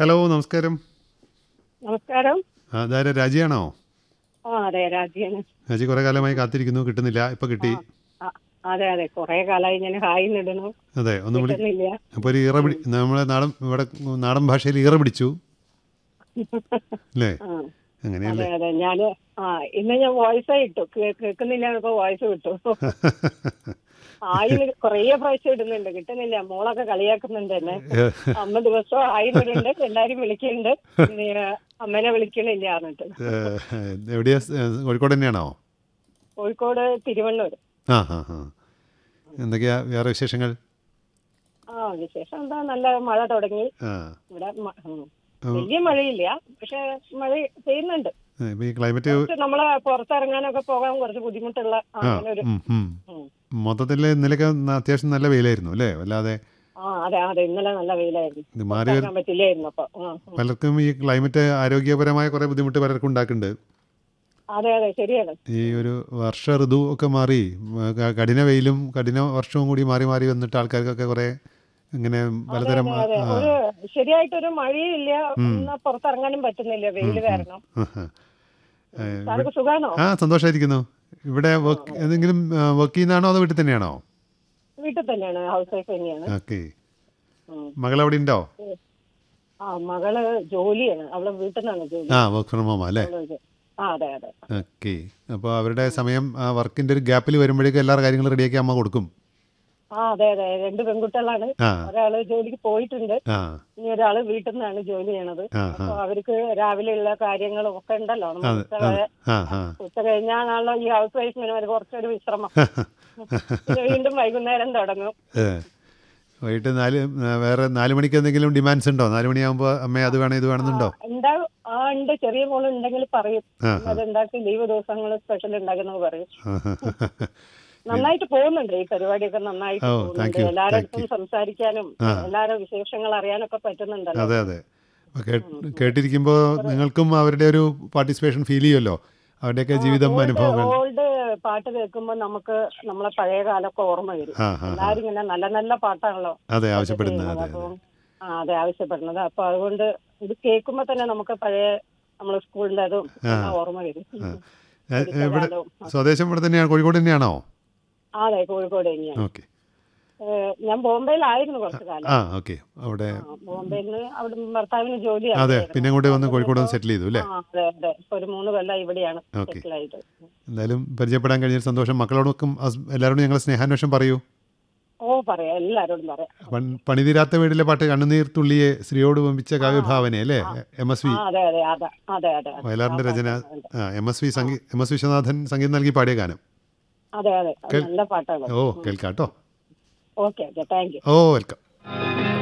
Hello നമസ്കാരം നമസ്കാരം ആ, ഇതാരാ രാജിയാണോ ആ അതെ രാജിയാണ് രാജി കുറെ കാലമായി കാത്തിരിക്കുന്നു കിട്ടുന്നില്ല ഇപ്പൊ കിട്ടി ആ, അതെ അതെ കുറെ കാലമായി ഞാൻ ഹായ് നിടണു അതെ ഒന്ന് വിളി കിട്ടുന്നില്ല അപ്പോൾ ഒരു ഈറ പിടി നമ്മളെ നാടൻ ഇവിടെ നാടൻ ഭാഷയിൽ ഈറ പിടിച്ചു അല്ലേ ആ, അങ്ങനെയല്ലേ അതെ അതെ ഞാന് ആ ഇന്ന് ഞാൻ വോയിസ് ഇട്ടു കേ- കേൾക്കുന്നില്ല ഇപ്പൊ വോയിസ് കിട്ടു ആയിന് കൊറേ പ്രാവശ്യം ഇടുന്നുണ്ട് കിട്ടുന്നില്ല മോളൊക്കെ കളിയാക്കുന്നുണ്ട് എന്നെ അമ്മ ദിവസവും ആയി ഇടുന്നുണ്ട് എല്ലാരും വിളിക്കുന്നുണ്ട് പിന്നെ അമ്മനെ വിളിക്കണില്ല എന്നിട്ട് ഏഹ്, എവിടെയാ ഏഹ്, കോഴിക്കോട് തന്നെയാണോ കോഴിക്കോട് തിരുവണ്ണൂർ ആ ആ ആ എന്തൊക്കെയാ വേറെ വിശേഷങ്ങൾ ആ വിശേഷം എന്താ നല്ല മഴ തുടങ്ങി ആ ഇവിടെ മ- ഉം. വലിയ മഴയില്ല പക്ഷെ മഴ പെയ്യുന്നുണ്ട് ഇപ്പൊ ഈ ക്ലൈമറ്റ് കുറച്ച് നമ്മള് പുറത്തിറങ്ങാനൊക്കെ പോകാൻ കുറച്ച് ബുദ്ധിമുട്ടുള്ള ആ അങ്ങനെ ഒരു ഉം, ഉം. ഉം. മൊത്തത്തിൽ ഇന്നലെയൊക്കെ ന- അത്യാവശ്യം നല്ല വെയിലായിരുന്നു അല്ലേ അല്ലാതെ ആ അതെ അതെ ഇന്നലെ നല്ല വെയിലായിരുന്നു ഇത് മാറി വരു- ഇറങ്ങാൻ പറ്റില്ലായിരുന്നു അപ്പൊ ആ, ഉം. പലർക്കും ഈ ക്ലൈമറ്റ് ആരോഗ്യപരമായ കുറെ ബുദ്ധിമുട്ട് പലർക്കും ഉണ്ടാക്കുന്നുണ്ട് അതെ അതെ ശരിയാണ് ഈ ഒരു വർഷ ഋതു ഒക്കെ മാറി ഉം, ക- കഠിന വെയിലും കഠിന വർഷവും കൂടി മാറി മാറി വന്നിട്ട് ആൾക്കാർക്കൊക്കെ കുറെ ഇങ്ങനെ പലതരം അതെ അതെ ആ, ഒരു ശരിയായിട്ടൊരു മഴയില്ല എന്നാ പുറത്തിറങ്ങാനും പറ്റുന്നില്ല വെയില് കാരണം ആ, ആ. ഏ, താങ്കൾക്ക് സുഖാണോ ആ സന്തോഷമായിരിക്കുന്നു ഇവിടെ വർക്ക് എന്തെങ്കിലും വർക്ക് ചെയ്യുന്നതാണോ അതോ വീട്ടിൽ തന്നെയാണോ വീട്ടിൽ തന്നെയാണ് ഹൗസ് വൈഫ് തന്നെയാണ് ഓക്കെ ഉം. മകൾ അവിടെ ഉണ്ടോ ആ മകള് ജോലിയാണ് അവളെ വീട്ടിൽ നിന്നാണ് ജോലി ആ വർക്ക് ഫ്രം ഹോം അല്ലേ അവള് ഇത്- ആ അതെ അതെ ഓക്കെ അപ്പോൾ അവരുടെ സമയം ആ വർക്കിൻ്റെ ഒരു ഗ്യാപ്പിൽ വരുമ്പോഴേക്കും എല്ലാ കാര്യങ്ങളും റെഡിയാക്കി അമ്മ കൊടുക്കും ആ അതെ അതെ രണ്ട് പെൺകുട്ടികളാണ് ആ ഒരാള് ജോലിക്ക് പോയിട്ടുണ്ട് ആ ഇനി ഒരാള് വീട്ടിൽ നിന്നാണ് ജോലി ചെയ്യണത് ആ ആ അപ്പൊ അവർക്ക് രാവിലെയുള്ള കാര്യങ്ങളും ഒക്കെ ഉണ്ടല്ലോ നമ്മൾ അതെ ഉച്ച അതെ ആ ആ ഉച്ച കഴിഞ്ഞാണല്ലോ ഈ ഹൗസ് വൈഫിന് ഒരു കുറച്ചൊരു വിശ്രമം പിന്നെ വീണ്ടും വൈകുന്നേരം തുടങ്ങും ഏ. വൈകിട്ട് നാല് ആ, വേറെ നാല് മണിക്ക് എന്തെങ്കിലും ഡിമാൻഡ്സ് ഉണ്ടോ നാല് മണിയാകുമ്പോൾ അമ്മ അത് വേണം ഇത് വേണമെന്നുണ്ടോ ഉണ്ടാവും ആ ഉണ്ട് ചെറിയ മോള് ഉണ്ടെങ്കിൽ പറയും ആ അത് ഉണ്ടാക്കി ലീവ് ദിവസങ്ങൾ സ്പെഷ്യൽ ഉണ്ടാക്കുന്നത് പറയും ആ, ആ, നന്നായിട്ട് പോകുന്നുണ്ട് ഈ പരിപാടിയൊക്കെ നന്നായിട്ട് ഓ, പോകുന്നുണ്ട് thank you, എല്ലാവരുടെ thank അടുത്തും സംസാരിക്കാനും എല്ലാവരുടെ വിശേഷങ്ങൾ അറിയാനൊക്കെ പറ്റുന്നുണ്ടല്ലോ അതെ അതെ അപ്പോൾ കേട്ട് കേട്ടിരിക്കുമ്പോൾ നിങ്ങൾക്കും അവരുടെ ഒരു പാർട്ടിസിപ്പേഷൻ ഫീൽ ചെയ്യുമല്ലോ അവരുടെയൊക്കെ ജീവിതം അനുഭവങ്ങൾ ഓൾഡ് പാട്ട് കേൾക്കുമ്പോൾ നമുക്ക് നമ്മളെ പഴയ കാലമൊക്കെ ഓർമ്മ വരും ആ ആ എല്ലാരും ഇങ്ങനെ നല്ല നല്ല പാട്ടാണല്ലോ അതെ ആവശ്യപ്പെടുന്നത് അതെ അപ്പൊ ആ അതെ ആവശ്യപ്പെടുന്നത് അപ്പൊ അതുകൊണ്ട് ഇത് കേൾക്കുമ്പോ തന്നെ നമുക്ക് പഴയ നമ്മള് സ്കൂളിന്റെ അതും എല്ലാം ഓർമ്മ വരും ഏ, ഇവിടെ സ്വദേശം ഇവിടെ തന്നെയാണ് കോഴിക്കോട് തന്നെയാണോ ആ, അതെ കോഴിക്കോട് തന്നെയാണ് ഓക്കെ ഏഹ് ഞാൻ ബോംബെയിലായിരുന്നു കുറച്ചു കാലം ആ ഓക്കെ അവിടെ ആ, ബോംബെയിൽ നിന്ന് അവിടെ ഭർത്താവിന് ജോലി അതെ പിന്നെ അങ്ങോട്ട് വന്ന് കോഴിക്കോട് വന്ന് സെറ്റിൽ ചെയ്തു അല്ലേ ആ അതെ അതെ ഇപ്പൊ ഒരു മൂന്ന് കൊല്ലം ഇവിടെയാണ് ഓക്കെ. സെറ്റിൽ ആയിട്ട് എന്തായാലും പരിചയപ്പെടാൻ കഴിഞ്ഞ സന്തോഷം മക്കളോടൊപ്പം ഹസ്- എല്ലാവരോടും ഞങ്ങൾ സ്നേഹാന്വേഷണം പറയൂ ഓ പറയാം എല്ലാരോടും പറയാം പൺ- പണിതീരാത്ത വീടിലെ പാട്ട് കണ്ണുനീർ തുള്ളിയെ സ്ത്രീയോട് വമ്പിച്ച കാവ്യഭാവന അല്ലേ എം എസ് വി ആ അതെ അതെ അതെ അതെ അതെ അതെ വയലാറിന്റെ രചന ആ എം എസ് വി സംഗീ എം എസ് വിശ്വനാഥൻ സംഗീതം നൽകി പാടിയ ഗാനം അതെ അതെ അത് നല്ല പാട്ടാണ് ഓ കേൾക്കാട്ടോ ഓക്കെ ഓക്കെ താങ്ക് യു ഓ വെൽക്കം